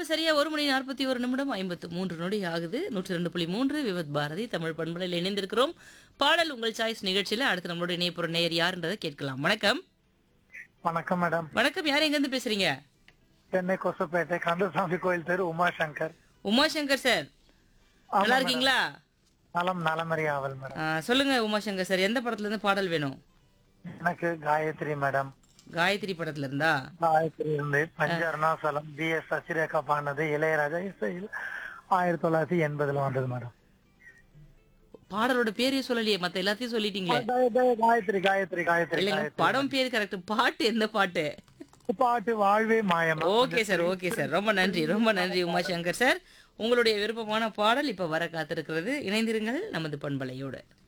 நேரம் சரியா ஒரு மணி நாற்பத்தி ஒரு நிமிடம் ஐம்பத்து மூன்று நொடி ஆகுது நூற்றி ரெண்டு புள்ளி மூன்று விவத் பாரதி தமிழ் பண்பலையில் இணைந்திருக்கிறோம் பாடல் உங்கள் சாய்ஸ் நிகழ்ச்சியில அடுத்து நம்மளோட இணையப்புற நேயர் யாருன்றதை கேட்கலாம் வணக்கம் வணக்கம் மேடம் வணக்கம் யார் எங்க இருந்து பேசுறீங்க சென்னை கொசப்பேட்டை கந்தசாமி கோயில் தெரு உமாசங்கர் உமாசங்கர் சார் நல்லா இருக்கீங்களா நலம் நலமறி ஆவல் மேடம் ஆ, சொல்லுங்க உமாசங்கர் சார் எந்த படத்துல இருந்து பாடல் வேணும் எனக்கு காயத்ரி மேடம் காயத்ரி படத்துல இருந்தா காயத்ரி இருந்து பஞ்சர்ணாசலம் பி எஸ் சசிரேகா பாடினது இளையராஜா இசையில் ஆயிரத்தி தொள்ளாயிரத்தி எண்பதுல வந்தது மேடம் பாடலோட பேரே சொல்லலையே மத்த எல்லாத்தையும் சொல்லிட்டீங்களே காய- காய- காயத்ரி காயத்ரி காயத்ரி இல்லைங்க காயத்ரி. படம் பேர் கரெக்ட் பாட்டு எந்த பாட்டு பாட்டு வாழ்வே மாயம் ஓகே சார் ஓகே சார் ரொம்ப நன்றி ரொம்ப நன்றி உமாசங்கர் சார் உங்களுடைய விருப்பமான பாடல் இப்ப வர காத்திருக்கிறது இணைந்திருங்கள் நமது பண்பலையோடு